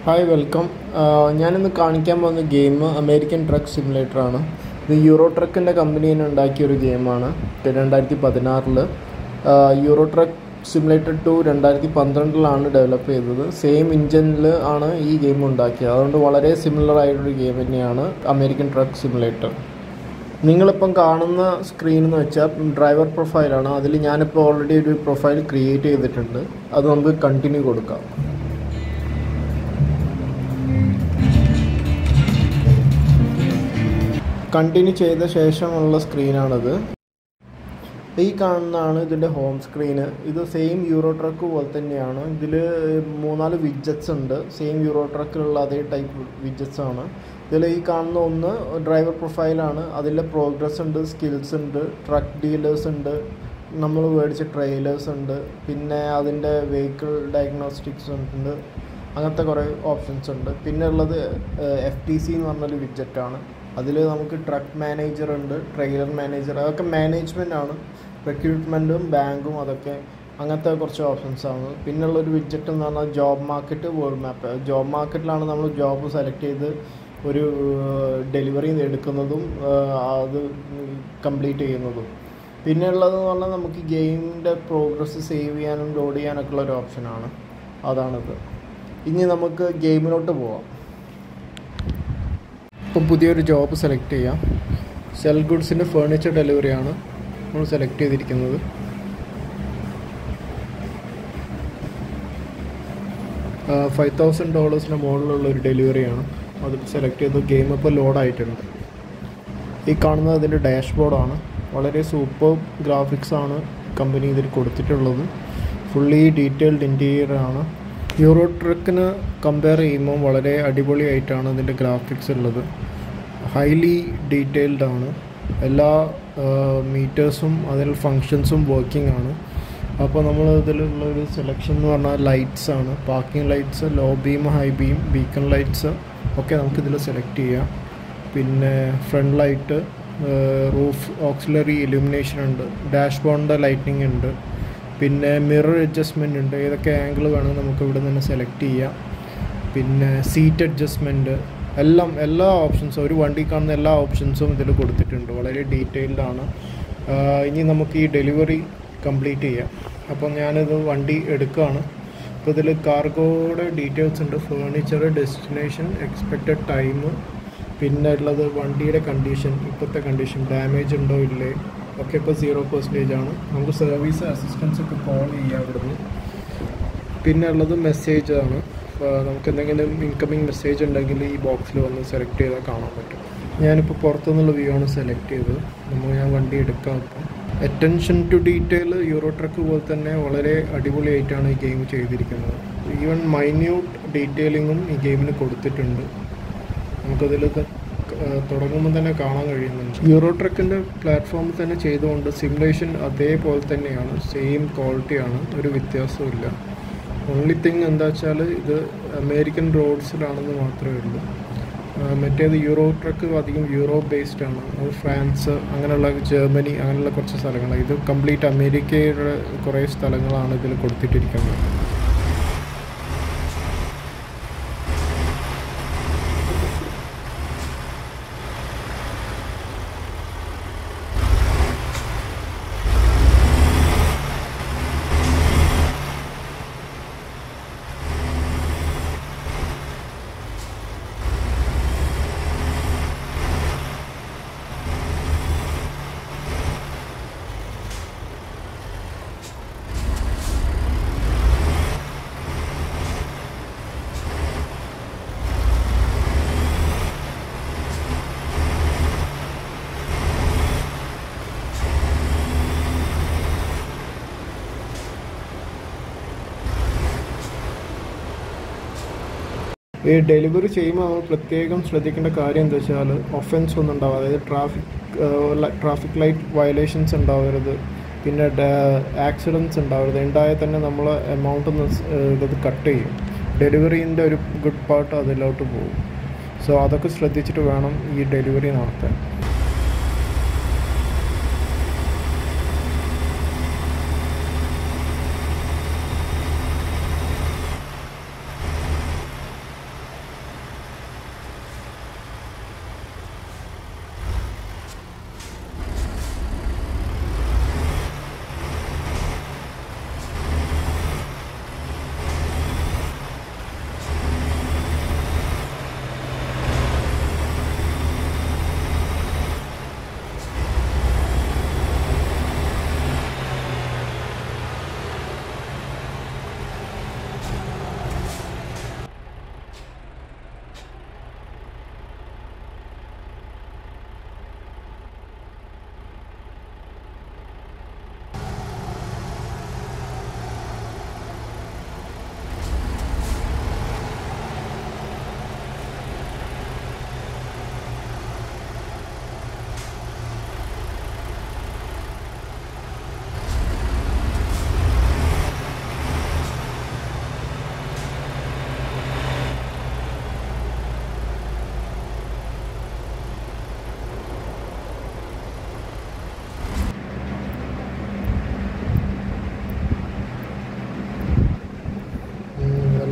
hi welcome ഞാനിന്ന് കാണിക്കാൻ പോകുന്ന ഗെയിം അമേരിക്കൻ ട്രക്ക് സിമുലേറ്റർ ആണ് ഇത് യൂറോ ട്രക്കിൻ്റെ കമ്പനി തന്നെ ഉണ്ടാക്കിയ ഒരു ഗെയിമാണ് രണ്ടായിരത്തി പതിനാറിൽ യൂറോ ട്രക്ക് സിമുലേറ്റർ ടു രണ്ടായിരത്തി പന്ത്രണ്ടിലാണ് ഡെവലപ്പ് ചെയ്തത് സെയിം ഇഞ്ചനിൽ ആണ് ഈ ഗെയിം ഉണ്ടാക്കിയത് അതുകൊണ്ട് വളരെ സിമിലർ ആയിട്ടൊരു ഗെയിം തന്നെയാണ് അമേരിക്കൻ ട്രക്ക് സിമുലേറ്റർ നിങ്ങളിപ്പം കാണുന്ന സ്ക്രീൻ എന്ന് വെച്ചാൽ ഡ്രൈവർ പ്രൊഫൈലാണ് അതിൽ ഞാനിപ്പോൾ ഓൾറെഡി ഒരു പ്രൊഫൈൽ ക്രിയേറ്റ് ചെയ്തിട്ടുണ്ട് അത് നമുക്ക് കണ്ടിന്യൂ കൊടുക്കാം കണ്ടിന്യൂ ചെയ്ത ശേഷമുള്ള സ്ക്രീനാണിത് ഈ കാണുന്നതാണ് ഇതിൻ്റെ ഹോം സ്ക്രീന് ഇത് സെയിം യൂറോ ട്രക്ക് പോലെ തന്നെയാണ് ഇതിൽ മൂന്നാല് വിഡ്ജറ്റ്സ് ഉണ്ട് സെയിം യൂറോ ട്രക്കിലുള്ള അതേ ടൈപ്പ് വിഡ്ജറ്റ്സ് ആണ് ഇതിൽ ഈ കാണുന്ന ഒന്ന് ഡ്രൈവർ പ്രൊഫൈലാണ് അതിലെ പ്രോഗ്രസ് ഉണ്ട് സ്കിൽസ് ഉണ്ട് ട്രക്ക് ഡീലേഴ്സ് ഉണ്ട് നമ്മൾ മേടിച്ച ട്രെയിലേഴ്സ് ഉണ്ട് പിന്നെ അതിൻ്റെ വെഹിക്കിൾ ഡയഗ്നോസ്റ്റിക്സ് ഉണ്ട് അങ്ങനത്തെ കുറേ ഓപ്ഷൻസ് ഉണ്ട് പിന്നെ ഉള്ളത് എഫ് ടി സി എന്ന് പറഞ്ഞൊരു വിഡ്ജറ്റാണ് അതിൽ നമുക്ക് ട്രക്ക് മാനേജർ ഉണ്ട് ട്രെയിലർ മാനേജർ അതൊക്കെ മാനേജ്മെൻ്റ് ആണ് റിക്രൂട്ട്മെൻറ്റും ബാങ്കും അതൊക്കെ അങ്ങനത്തെ കുറച്ച് ഓപ്ഷൻസ് ആണ് പിന്നുള്ളൊരു വിഡ്ജറ്റ് എന്ന് പറഞ്ഞാൽ job market world map job മാർക്കറ്റിലാണ് നമ്മൾ ജോബ് സെലക്ട് ചെയ്ത് ഒരു ഡെലിവറി എടുക്കുന്നതും അത് കംപ്ലീറ്റ് ചെയ്യുന്നതും പിന്നെ ഉള്ളതെന്ന് പറഞ്ഞാൽ നമുക്ക് ഗെയിമിൻ്റെ പ്രോഗ്രസ് സേവ് ചെയ്യാനും ലോഡ് ചെയ്യാനൊക്കെ ഉള്ള ഒരു ഓപ്ഷനാണ് അതാണിത് ഇനി നമുക്ക് ഗെയിമിലോട്ട് പോവാം ഇപ്പോൾ പുതിയൊരു ജോബ് സെലക്ട് ചെയ്യാം സെൽ ഗുഡ്സിൻ്റെ ഫേർണിച്ചർ ഡെലിവറിയാണ് നമ്മൾ സെലക്ട് ചെയ്തിരിക്കുന്നത് ഫൈവ് തൗസൻഡ് ഡോളേഴ്സിൻ്റെ മുകളിലുള്ള ഒരു ഡെലിവറിയാണ് അത് സെലക്ട് ചെയ്ത് ഗെയിം ഇപ്പോൾ ലോഡായിട്ടുണ്ട് ഈ കാണുന്നത് അതിൻ്റെ ഡാഷ്ബോർഡാണ് വളരെ സൂപ്പർ ഗ്രാഫിക്സ് ആണ് കമ്പനി ഇതിൽ കൊടുത്തിട്ടുള്ളത് ഫുള്ളി ഡീറ്റെയിൽഡ് ഇൻറ്റീരിയർ ആണ് യൂറോ ട്രക്കിന് കമ്പയർ ചെയ്യുമ്പോൾ വളരെ അടിപൊളിയായിട്ടാണ് ഇതിൻ്റെ ഗ്രാഫിക്സ് ഉള്ളത് ഹൈലി ഡീറ്റെയിൽഡ് ആണ് എല്ലാ മീറ്റേഴ്സും അതിൽ ഫങ്ഷൻസും വർക്കിംഗ് ആണ് അപ്പോൾ നമ്മൾ ഇതിലുള്ള ഒരു സെലക്ഷൻ എന്ന് പറഞ്ഞാൽ ലൈറ്റ്സ് ആണ് parking lights low beam high beam beacon lights ഒക്കെ നമുക്കിതിൽ സെലക്ട് ചെയ്യാം പിന്നെ front light roof auxiliary illumination ഉണ്ട് ഡാഷ്ബോർഡിൻ്റെ ലൈറ്റിനിങ് ഉണ്ട് പിന്നെ മിറർ അഡ്ജസ്റ്റ്മെൻ്റ് ഉണ്ട് ഏതൊക്കെ ആംഗിൾ വേണം നമുക്ക് ഇവിടെ നിന്ന് സെലക്ട് ചെയ്യാം പിന്നെ സീറ്റ് അഡ്ജസ്റ്റ്മെൻറ്റ് എല്ലാം എല്ലാ ഓപ്ഷൻസും ഒരു വണ്ടി കാണുന്ന എല്ലാ ഓപ്ഷൻസും ഇതിൽ കൊടുത്തിട്ടുണ്ട് വളരെ ഡീറ്റെയിൽഡ് ആണ് ഇനി നമുക്ക് ഈ ഡെലിവറി കംപ്ലീറ്റ് ചെയ്യാം അപ്പോൾ ഞാനിത് വണ്ടി എടുക്കുകയാണ് അപ്പോൾ ഇതിൽ കാർഗോയുടെ ഡീറ്റെയിൽസ് ഉണ്ട് ഫേർണിച്ചർ ഡെസ്റ്റിനേഷൻ എക്സ്പെക്റ്റഡ് ടൈം പിന്നെ ഉള്ളത് വണ്ടിയുടെ കണ്ടീഷൻ ഇപ്പോഴത്തെ കണ്ടീഷൻ ഡാമേജ് ഉണ്ടോ ഇല്ലേ ഒക്കെ ഇപ്പോൾ സീറോ പെർസെൻറ്റേജ് ആണ് നമുക്ക് സർവീസ് അസിസ്റ്റൻസ് ഒക്കെ കോൾ ചെയ്യാം ഇവിടുന്ന് പിന്നെ ഉള്ളത് മെസ്സേജ് ആണ് നമുക്ക് എന്തെങ്കിലും ഇൻകമിങ് മെസ്സേജ് ഉണ്ടെങ്കിൽ ഈ ബോക്സിൽ വന്ന് സെലക്ട് ചെയ്താൽ കാണാൻ പറ്റും ഞാനിപ്പോൾ പുറത്തുനിന്നുള്ള വ്യൂ ആണ് സെലക്ട് ചെയ്തത് നമ്മൾ ഞാൻ വണ്ടി എടുക്കാം ഇപ്പം attention to detail Euro Truck പോലെ തന്നെ വളരെ അടിപൊളിയായിട്ടാണ് ഈ ഗെയിം ചെയ്തിരിക്കുന്നത് ഈവൻ മൈന്യൂട്ട് ഡീറ്റെയിലിങ്ങും ഈ ഗെയിമിന് കൊടുത്തിട്ടുണ്ട് നമുക്കതിൽ തുടങ്ങുമ്പോൾ തന്നെ കാണാൻ കഴിയുന്നുണ്ട് യൂറോ ട്രക്കിൻ്റെ പ്ലാറ്റ്ഫോമിൽ തന്നെ ചെയ്തുകൊണ്ട് സിമുലേഷൻ അതേപോലെ തന്നെയാണ് സെയിം ക്വാളിറ്റിയാണ് ഒരു വ്യത്യാസമില്ല ഓൺലി തിങ് എന്താ വെച്ചാൽ ഇത് അമേരിക്കൻ റോഡ്സിലാണെന്ന് മാത്രമേ ഉള്ളൂ മറ്റേത് യൂറോ ട്രക്ക് അധികം യൂറോപ്പ് ബേസ്ഡ് ആണ് അത് ഫ്രാൻസ് അങ്ങനെയുള്ള ജർമ്മനി അങ്ങനെയുള്ള കുറച്ച് സ്ഥലങ്ങളാണ് ഇത് കംപ്ലീറ്റ് അമേരിക്കയുടെ കുറേ സ്ഥലങ്ങളാണ് ഇതിൽ കൊടുത്തിട്ടിരിക്കുന്നത് ഈ ഡെലിവറി ചെയ്യുമ്പോൾ നമ്മൾ പ്രത്യേകം ശ്രദ്ധിക്കേണ്ട കാര്യം എന്താ വെച്ചാൽ ഒഫൻസ് ഒന്നും ഉണ്ടാവും അതായത് ട്രാഫിക് ട്രാഫിക് ലൈറ്റ് വയലേഷൻസ് ഉണ്ടാവരുത് പിന്നെ ആക്സിഡൻസ് ഉണ്ടാവരുത് ഉണ്ടായാൽ തന്നെ നമ്മൾ എമൗണ്ട് ഒന്ന് ഇത് കട്ട് ചെയ്യും ഡെലിവറീൻ്റെ ഒരു ഗുഡ് പാർട്ട് അതിലോട്ട് പോകും സോ അതൊക്കെ ശ്രദ്ധിച്ചിട്ട് വേണം ഈ ഡെലിവറി നടത്താൻ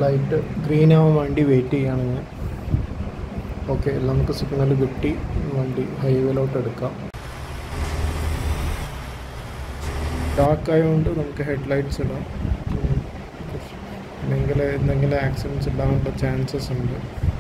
ലൈറ്റ് ഗ്രീൻ ആവാൻ വേണ്ടി വെയിറ്റ് ചെയ്യാണ് ഞാൻ ഓക്കെ നമുക്ക് സിഗ്നൽ കിട്ടി വണ്ടി ഹൈവേയിലോട്ട് എടുക്കാം ഡാർക്ക് ആയതുകൊണ്ട് നമുക്ക് ഹെഡ്ലൈറ്റ്സ് ഇടാം അല്ലെങ്കിൽ എന്തെങ്കിലും ആക്സിഡൻസ് ഉണ്ടാകാനുള്ള ചാൻസസ് ഉണ്ട്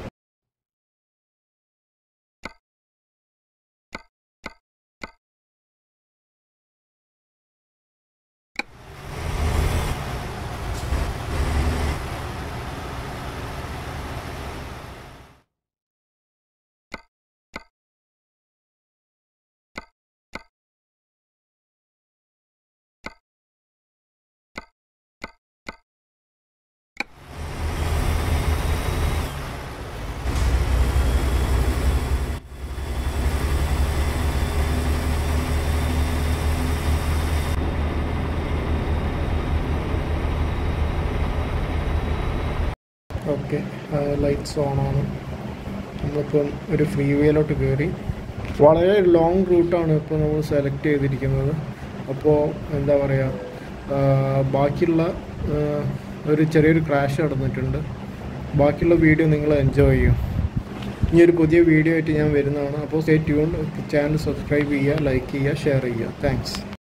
ഓക്കെ ലൈറ്റ്സ് ഓണാണ് നമ്മളിപ്പം ഒരു ഫ്രീ വേയിലോട്ട് കയറി വളരെ ലോങ് റൂട്ടാണ് ഇപ്പോൾ നമ്മൾ സെലക്ട് ചെയ്തിരിക്കുന്നത് അപ്പോൾ എന്താ പറയുക ബാക്കിയുള്ള ആ, ഒരു ചെറിയൊരു ക്രാഷ് നടന്നിട്ടുണ്ട് ബാക്കിയുള്ള വീഡിയോ നിങ്ങൾ എൻജോയ് ചെയ്യും ഇനി ഒരു പുതിയ വീഡിയോ ആയിട്ട് ഞാൻ വരുന്നതാണ് അപ്പോൾ സ്റ്റേ ട്യൂൺ ചാനൽ സബ്സ്ക്രൈബ് ചെയ്യുക ലൈക്ക് ചെയ്യുക ഷെയർ ചെയ്യുക താങ്ക്സ്